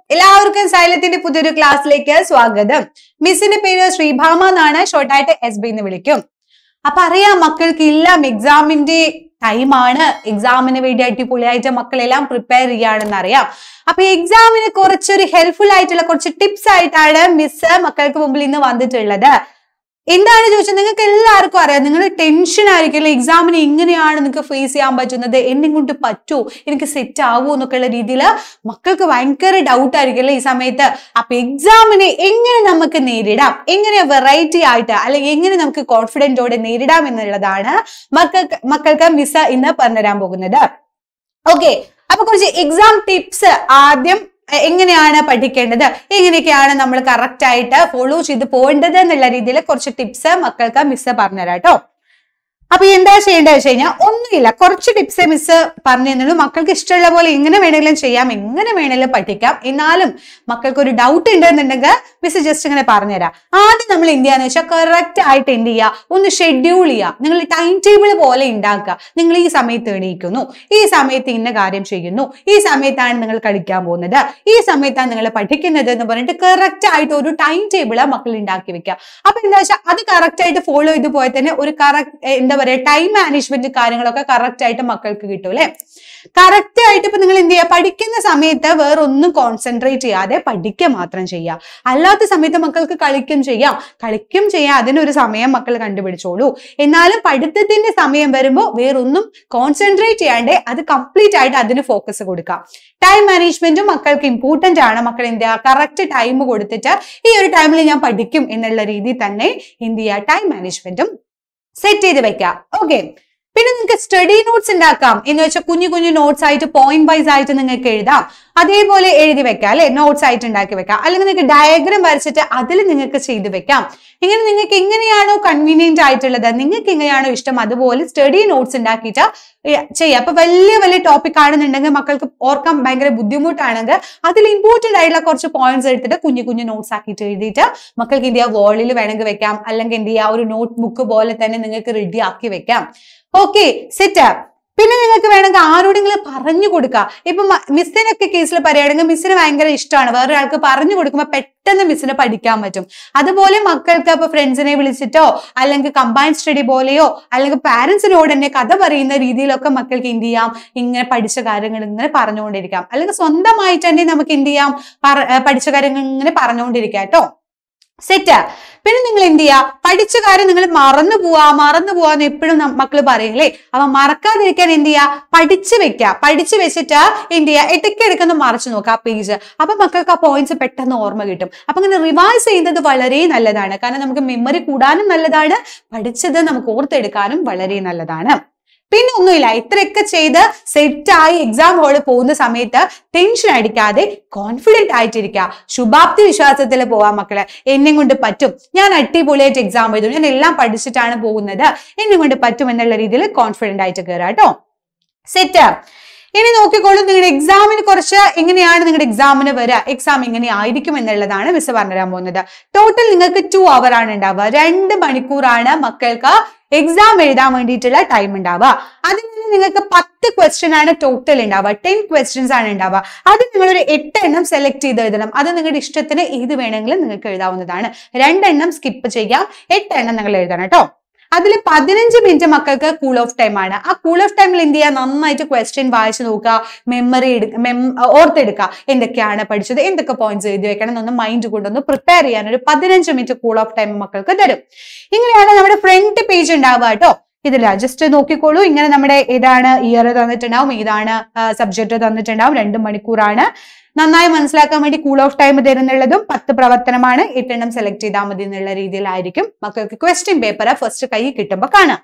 എല്ലാവർക്കും സൈലത്തിന്റെ പുതിയൊരു ക്ലാസ്സിലേക്ക് സ്വാഗതം മിസ്സിന്റെ പേര് ശ്രീഭാമ എന്നാണ് ഷോർട്ടായിട്ട് എസ് ബി എന്ന് വിളിക്കും അപ്പൊ അറിയാം മക്കൾക്ക് എല്ലാം എക്സാമിന്റെ ടൈമാണ് എക്സാമിന് വേണ്ടി അടിപൊളിയായിട്ട് മക്കളെല്ലാം പ്രിപ്പയർ ചെയ്യാണെന്ന് അറിയാം അപ്പൊ എക്സാമിന് കുറച്ചൊരു ഹെൽപ്ഫുൾ ആയിട്ടുള്ള കുറച്ച് ടിപ്സ് ആയിട്ടാണ് മിസ് മക്കൾക്ക് മുമ്പിൽ ഇന്ന് വന്നിട്ടുള്ളത് എന്താണ് ചോദിച്ചാൽ നിങ്ങൾക്ക് എല്ലാവർക്കും അറിയാം നിങ്ങൾ ടെൻഷൻ ആയിരിക്കില്ല എക്സാമിന് എങ്ങനെയാണ് നിങ്ങൾക്ക് ഫേസ് ചെയ്യാൻ പറ്റുന്നത് എന്നെ കൊണ്ട് പറ്റുമോ എനിക്ക് സെറ്റ് ആവുമോ എന്നൊക്കെയുള്ള രീതിയിൽ മക്കൾക്ക് ഭയങ്കര ഡൗട്ട് ആയിരിക്കില്ല ഈ സമയത്ത് അപ്പൊ എക്സാമിനെ എങ്ങനെ നമുക്ക് നേരിടാം എങ്ങനെ വെറൈറ്റി ആയിട്ട് അല്ലെങ്കിൽ എങ്ങനെ നമുക്ക് കോൺഫിഡൻറ്റോടെ നേരിടാം എന്നുള്ളതാണ് മക്കൾക്ക് മക്കൾക്ക് മിസ് ഇന്ന് പറഞ്ഞുതരാൻ പോകുന്നത് ഓക്കെ അപ്പൊ കുറച്ച് എക്സാം ടിപ്സ് ആദ്യം എ- എങ്ങനെയാണ് പഠിക്കേണ്ടത് എങ്ങനെയൊക്കെയാണ് നമ്മൾ കറക്റ്റ് ആയിട്ട് ഫോളോ ചെയ്ത് പോകേണ്ടത് എന്നുള്ള രീതിയിൽ കുറച്ച് ടിപ്സ് മക്കൾക്ക് മിസ് പറഞ്ഞുതരാം കേട്ടോ അപ്പൊ എന്താ ചെയ്യേണ്ടത് വെച്ച് കഴിഞ്ഞാൽ ഒന്നുമില്ല കുറച്ച് ടിപ്സ് മിസ് പറഞ്ഞു തന്നുള്ളൂ മക്കൾക്ക് ഇഷ്ടമുള്ള പോലെ എങ്ങനെ വേണമെങ്കിലും ചെയ്യാം എങ്ങനെ വേണമെങ്കിലും പഠിക്കാം എന്നാലും മക്കൾക്ക് ഒരു ഡൗട്ട് ഉണ്ടെന്നുണ്ടെങ്കിൽ മിസ് ജസ്റ്റ് ഇങ്ങനെ പറഞ്ഞുതരാം ആദ്യം നമ്മൾ എന്ത് ചെയ്യാന്ന് വെച്ചാൽ കറക്റ്റ് ആയിട്ട് എന്ത് ചെയ്യുക ഒന്ന് ഷെഡ്യൂൾ ചെയ്യുക നിങ്ങൾ ടൈം ടേബിൾ പോലെ ഉണ്ടാക്കുക നിങ്ങൾ ഈ സമയത്ത് എണീക്കുന്നു ഈ സമയത്ത് ഇന്ന കാര്യം ചെയ്യുന്നു ഈ സമയത്താണ് നിങ്ങൾ കളിക്കാൻ പോകുന്നത് ഈ സമയത്താണ് നിങ്ങൾ പഠിക്കുന്നത് എന്ന് പറഞ്ഞിട്ട് കറക്റ്റ് ആയിട്ട് ഒരു ടൈം ടേബിൾ മക്കൾ ഉണ്ടാക്കി വെക്കുക അപ്പൊ എന്താ വെച്ചാൽ അത് കറക്റ്റ് ആയിട്ട് ഫോളോ ചെയ്ത് പോയാൽ തന്നെ ഒരു കറക്റ്റ് എന്താ പറയാ ടൈം മാനേജ്മെന്റ് കാര്യങ്ങളൊക്കെ കറക്റ്റ് ആയിട്ട് മക്കൾക്ക് കിട്ടും അല്ലെ കറക്റ്റ് ആയിട്ട് ഇപ്പൊ നിങ്ങൾ എന്ത് ചെയ്യുക പഠിക്കുന്ന സമയത്ത് വേറെ ഒന്നും കോൺസെൻട്രേറ്റ് ചെയ്യാതെ പഠിക്കുക മാത്രം ചെയ്യുക അല്ലാത്ത സമയത്ത് മക്കൾക്ക് കളിക്കും ചെയ്യാം കളിക്കും ചെയ്യാം അതിനൊരു സമയം മക്കൾ കണ്ടുപിടിച്ചോളൂ എന്നാലും പഠിത്തത്തിന്റെ സമയം വരുമ്പോൾ വേറൊന്നും കോൺസെൻട്രേറ്റ് ചെയ്യാണ്ട് അത് കംപ്ലീറ്റ് ആയിട്ട് അതിന് ഫോക്കസ് കൊടുക്കാം ടൈം മാനേജ്മെന്റും മക്കൾക്ക് ഇമ്പോർട്ടന്റ് ആണ് മക്കൾ എന്ത് ചെയ്യുക കറക്റ്റ് ടൈം കൊടുത്തിട്ട് ഈ ഒരു ടൈമിൽ ഞാൻ പഠിക്കും എന്നുള്ള രീതിയിൽ തന്നെ എന്ത് ചെയ്യുക ടൈം മാനേജ്മെന്റും സെറ്റ് ചെയ്ത് വെക്കാം ഓക്കെ പിന്നെ നിങ്ങൾക്ക് സ്റ്റഡി നോട്ട്സ് ഉണ്ടാക്കാം എന്ന് വെച്ചാൽ കുഞ്ഞു കുഞ്ഞു നോട്ട്സ് ആയിട്ട് പോയിന്റ് വൈസ് ആയിട്ട് നിങ്ങൾക്ക് എഴുതാം അതേപോലെ എഴുതി വെക്കാം അല്ലെ നോട്ട്സ് ആയിട്ട് ഉണ്ടാക്കി വെക്കാം അല്ലെങ്കിൽ നിങ്ങൾക്ക് ഡയഗ്രാം വരച്ചിട്ട് അതിൽ നിങ്ങൾക്ക് ചെയ്ത് വെക്കാം ഇങ്ങനെ നിങ്ങൾക്ക് എങ്ങനെയാണോ കൺവീനിയന്റ് ആയിട്ടുള്ളത് നിങ്ങൾക്ക് എങ്ങനെയാണോ ഇഷ്ടം അതുപോലെ സ്റ്റഡി നോട്ട്സ് ഉണ്ടാക്കിയിട്ട് ഏ, ചെയ്യാം അപ്പൊ വലിയ വലിയ ടോപ്പിക് ആണെന്നുണ്ടെങ്കിൽ മക്കൾക്ക് ഓർക്കാൻ ഭയങ്കര ബുദ്ധിമുട്ടാണെങ്കിൽ അതിൽ ഇമ്പോർട്ടന്റ് ആയിട്ടുള്ള കുറച്ച് പോയിന്റ്സ് എടുത്തിട്ട് കുഞ്ഞു കുഞ്ഞു നോട്ട്സ് ആക്കിയിട്ട് എഴുതിയിട്ട് മക്കൾക്ക് എന്ത് ചെയ്യാം വോളിൽ വേണമെങ്കിൽ വെക്കാം അല്ലെങ്കിൽ എന്ത് ചെയ്യാം ഒരു നോട്ട് ബുക്ക് പോലെ തന്നെ നിങ്ങൾക്ക് റെഡി ആക്കി വെക്കാം ഓക്കെ സെറ്റ് പിന്നെ നിങ്ങൾക്ക് വേണമെങ്കിൽ ആരോടെങ്കിലും പറഞ്ഞു കൊടുക്കാം ഇപ്പൊ മിസ്സിനൊക്കെ കേസിൽ പറയുകയാണെങ്കിൽ മിസ്സിന് ഭയങ്കര ഇഷ്ടമാണ് വേറെ ആൾക്ക് പറഞ്ഞു കൊടുക്കുമ്പോൾ പെട്ടെന്ന് മിസ്സിന് പഠിക്കാൻ പറ്റും അതുപോലെ മക്കൾക്ക് അപ്പൊ ഫ്രണ്ട്സിനെ വിളിച്ചിട്ടോ അല്ലെങ്കിൽ കമ്പൈൻ സ്റ്റഡി പോലെയോ അല്ലെങ്കിൽ പാരന്റ്സിനോട് തന്നെ കഥ പറയുന്ന രീതിയിലൊക്കെ മക്കൾക്ക് എന്ത് ചെയ്യാം ഇങ്ങനെ പഠിച്ച കാര്യങ്ങൾ ഇങ്ങനെ പറഞ്ഞുകൊണ്ടിരിക്കാം അല്ലെങ്കിൽ സ്വന്തമായിട്ട് തന്നെ നമുക്ക് എന്ത് ചെയ്യാം പറ- ഏർ പഠിച്ച കാര്യങ്ങൾ ഇങ്ങനെ പറഞ്ഞുകൊണ്ടിരിക്കാം കേട്ടോ സെറ്റ് പിന്നെ നിങ്ങൾ എന്ത് ചെയ്യുക പഠിച്ച കാര്യം നിങ്ങൾ മറന്നു പോവാ മറന്നു പോവാന്ന് എപ്പോഴും മക്കൾ പറയില്ലേ അപ്പൊ മറക്കാതിരിക്കാൻ എന്ത് ചെയ്യുക പഠിച്ചു വെക്കുക പഠിച്ചു വെച്ചിട്ട് എന്ത് ചെയ്യുക ഇടയ്ക്കിടയ്ക്കൊന്ന് മറച്ചു നോക്കുക ആ പേജ് അപ്പൊ മക്കൾക്ക് ആ പോയിന്റ്സ് പെട്ടെന്ന് ഓർമ്മ കിട്ടും അപ്പൊ അങ്ങനെ റിവൈസ് ചെയ്യുന്നത് വളരെ നല്ലതാണ് കാരണം നമുക്ക് മെമ്മറി കൂടാനും നല്ലതാണ് പഠിച്ചത് നമുക്ക് ഓർത്തെടുക്കാനും വളരെ നല്ലതാണ് പിന്നെ ഒന്നുമില്ല ഇത്രയൊക്കെ ചെയ്ത് സെറ്റായി എക്സാം ഹാളിൽ പോകുന്ന സമയത്ത് ടെൻഷൻ അടിക്കാതെ കോൺഫിഡന്റ് ആയിട്ടിരിക്കുക ശുഭാപ്തി വിശ്വാസത്തിൽ പോവാൻ മക്കളെ എന്നെ കൊണ്ട് പറ്റും ഞാൻ അടിപൊളിയായിട്ട് എക്സാം എഴുതും ഞാൻ എല്ലാം പഠിച്ചിട്ടാണ് പോകുന്നത് എന്നെ കൊണ്ട് പറ്റും എന്നുള്ള രീതിയിൽ കോൺഫിഡന്റ് ആയിട്ട് കയറാം കേട്ടോ സെറ്റ് ഇനി നോക്കിക്കോളൂ നിങ്ങളുടെ എക്സാമിന് കുറച്ച് എങ്ങനെയാണ് നിങ്ങളുടെ എക്സാമിന് വരിക എക്സാം എങ്ങനെ ആയിരിക്കും എന്നുള്ളതാണ് മിസ് പറഞ്ഞുതരാൻ പോകുന്നത് ടോട്ടൽ നിങ്ങൾക്ക് ടു അവർ ആണ് ഉണ്ടാവുക രണ്ട് മണിക്കൂറാണ് മക്കൾക്ക് എക്സാം എഴുതാൻ വേണ്ടിയിട്ടുള്ള ടൈം ഉണ്ടാവുക അതിൽ നിന്ന് നിങ്ങൾക്ക് പത്ത് ക്വസ്റ്റ്യൻ ആണ് ടോട്ടൽ ഉണ്ടാവുക ടെൻ ക്വസ്റ്റ്യൻസ് ആണ് ഉണ്ടാവുക അത് നിങ്ങളൊരു എട്ട് എണ്ണം സെലക്ട് ചെയ്ത് എഴുതണം അത് നിങ്ങളുടെ ഇഷ്ടത്തിന് ഏത് വേണമെങ്കിലും നിങ്ങൾക്ക് എഴുതാവുന്നതാണ് രണ്ടെണ്ണം സ്കിപ്പ് ചെയ്യാം എട്ട് എണ്ണം നിങ്ങൾ എഴുതണം കേട്ടോ അതിൽ പതിനഞ്ച് മിനിറ്റ് മക്കൾക്ക് കൂൾ ഓഫ് ടൈം ആണ് ആ കൂൾ ഓഫ് ടൈമിൽ എന്ത് ചെയ്യുക നന്നായിട്ട് ക്വസ്റ്റ്യൻ വായിച്ചു നോക്കുക മെമ്മറി ഓർത്തെടുക്കുക എന്തൊക്കെയാണ് പഠിച്ചത് എന്തൊക്കെ പോയിന്റ്സ് എഴുതി വെക്കണം എന്നൊന്ന് മൈൻഡ് കൊണ്ടൊന്ന് പ്രിപ്പയർ ചെയ്യാൻ ഒരു പതിനഞ്ച് മിനിറ്റ് കൂൾ ഓഫ് ടൈം മക്കൾക്ക് തരും ഇങ്ങനെയാണ് നമ്മുടെ ഫ്രണ്ട് പേജ് ഉണ്ടാവുക കേട്ടോ ഇതില്ല ജസ്റ്റ് നോക്കിക്കോളൂ ഇങ്ങനെ നമ്മുടെ ഏതാണ് ഇയർ തന്നിട്ടുണ്ടാവും ഏതാണ് സബ്ജക്ട് തന്നിട്ടുണ്ടാവും രണ്ട് മണിക്കൂറാണ് നന്നായി മനസ്സിലാക്കാൻ വേണ്ടി കൂൾ ഓഫ് ടൈം തരുന്നുള്ളതും പത്ത് പ്രവർത്തനമാണ് എട്ടെണ്ണം സെലക്ട് ചെയ്താൽ മതി എന്നുള്ള രീതിയിലായിരിക്കും മക്കൾക്ക് ക്വസ്റ്റ്യൻ പേപ്പർ ഫസ്റ്റ് കൈ കിട്ടുമ്പോൾ കാണാം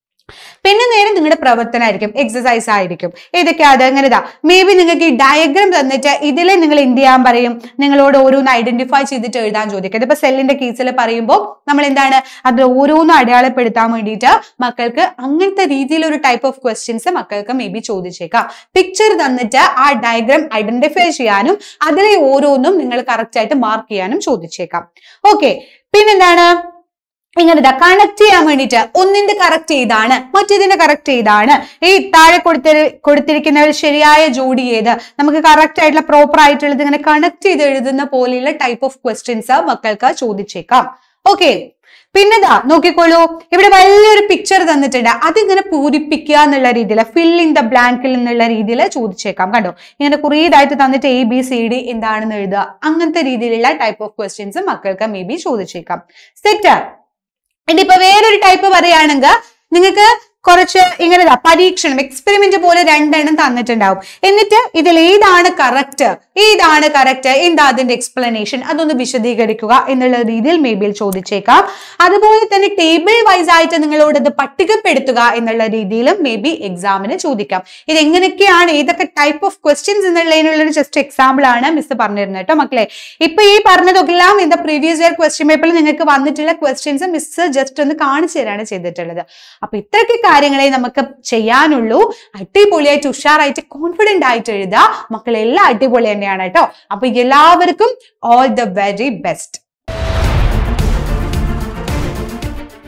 പിന്നെ നേരെ നിങ്ങളുടെ പ്രവർത്തനമായിരിക്കും എക്സസൈസ് ആയിരിക്കും ഏതൊക്കെയാ അത് അങ്ങനെ ഇതാ മേ ബി നിങ്ങൾക്ക് ഈ ഡയഗ്രാം തന്നിട്ട് ഇതിലെ നിങ്ങൾ എന്ത് ചെയ്യാൻ പറയും നിങ്ങളോട് ഓരോന്ന് ഐഡന്റിഫൈ ചെയ്തിട്ട് എഴുതാൻ ചോദിക്കും ഇതിപ്പോ സെല്ലിന്റെ കേസിൽ പറയുമ്പോൾ നമ്മൾ എന്താണ് അത് ഓരോന്നും അടയാളപ്പെടുത്താൻ വേണ്ടിയിട്ട് മക്കൾക്ക് അങ്ങനത്തെ രീതിയിൽ ഒരു ടൈപ്പ് ഓഫ് ക്വസ്റ്റ്യൻസ് മക്കൾക്ക് മേ ബി ചോദിച്ചേക്കാം പിക്ചർ തന്നിട്ട് ആ ഡയഗ്രാം ഐഡന്റിഫൈ ചെയ്യാനും അതിലെ ഓരോന്നും നിങ്ങൾ കറക്റ്റ് ആയിട്ട് മാർക്ക് ചെയ്യാനും ചോദിച്ചേക്കാം ഓക്കെ പിന്നെന്താണ് ഇങ്ങനെ കണക്ട് ചെയ്യാൻ വേണ്ടിയിട്ട് ഒന്നിന്റെ കറക്റ്റ് ഏതാണ് മറ്റേതിന്റെ കറക്റ്റ് ഏതാണ് ഈ താഴെ കൊടുത്തി കൊടുത്തിരിക്കുന്ന ഒരു ശരിയായ ജോഡി ഏത് നമുക്ക് കറക്റ്റ് ആയിട്ടുള്ള പ്രോപ്പർ ആയിട്ടുള്ളത് ഇങ്ങനെ കണക്ട് ചെയ്ത് എഴുതുന്ന പോലെയുള്ള ടൈപ്പ് ഓഫ് ക്വസ്റ്റ്യൻസ് മക്കൾക്ക് ചോദിച്ചേക്കാം ഓക്കെ പിന്നെതാ നോക്കിക്കോളൂ ഇവിടെ വലിയൊരു പിക്ചർ തന്നിട്ടുണ്ട് അതിങ്ങനെ പൂരിപ്പിക്കുക എന്നുള്ള രീതിയിൽ ഫിൽ ഇൻ ദ ബ്ലാങ്കിൽ എന്നുള്ള രീതിയിൽ ചോദിച്ചേക്കാം കണ്ടോ ഇങ്ങനെ കുറേ ഇതായിട്ട് തന്നിട്ട് എ ബി സി ഡി എന്താണെന്ന് എഴുതുക അങ്ങനത്തെ രീതിയിലുള്ള ടൈപ്പ് ഓഫ് ക്വസ്റ്റ്യൻസ് മക്കൾക്ക് മേ ബി ചോദിച്ചേക്കാം സെറ്റ് ഇനിയിപ്പോ വേറൊരു ടൈപ്പ് പറയുകയാണെങ്കിൽ നിങ്ങൾക്ക് കുറച്ച് ഇങ്ങനെ ദാ പരീക്ഷണം എക്സ്പെരിമെന്റ് പോലെ രണ്ടെണ്ണം തന്നിട്ടുണ്ടാവും എന്നിട്ട് ഇതിൽ ഏതാണ് കറക്റ്റ് ഏതാണ് കറക്റ്റ് എന്താ അതിന്റെ എക്സ്പ്ലനേഷൻ അതൊന്ന് വിശദീകരിക്കുക എന്നുള്ള രീതിയിൽ മേ ബി ചോദിച്ചേക്കാം അതുപോലെ തന്നെ ടേബിൾ വൈസ് ആയിട്ട് നിങ്ങളോട് ഇത് പട്ടികപ്പെടുത്തുക എന്നുള്ള രീതിയിലും മേ ബി എക്സാമിന് ചോദിക്കാം ഇത് എങ്ങനെയൊക്കെയാണ് ഏതൊക്കെ ടൈപ്പ് ഓഫ് ക്വസ്റ്റ്യൻസ് എന്നുള്ളതിനുള്ള ഒരു ജസ്റ്റ് എക്സാമ്പിൾ ആണ് മിസ് പറഞ്ഞിരുന്നത് കേട്ടോ മക്കളെ ഇപ്പൊ ഈ പറഞ്ഞതൊക്കെല്ലാം എന്താ പ്രീവിയസ് ഇയർ ക്വസ്റ്റ്യൻ പേപ്പറിൽ നിങ്ങൾക്ക് വന്നിട്ടുള്ള ക്വസ്റ്റ്യൻസ് മിസ് ജസ്റ്റ് ഒന്ന് കാണിച്ചു തരാണ് ചെയ്തിട്ടുള്ളത് അപ്പൊ ഇത്രയൊക്കെ കാര്യങ്ങളെ നമുക്ക് ചെയ്യാനുള്ളൂ അടിപൊളിയായിട്ട് ഉഷാറായിട്ട് കോൺഫിഡന്റ് ആയിട്ട് എഴുതുക മക്കളെല്ലാം അടിപൊളി തന്നെയാണ് കേട്ടോ അപ്പൊ എല്ലാവർക്കും ഓൾ ദ വെരി ബെസ്റ്റ്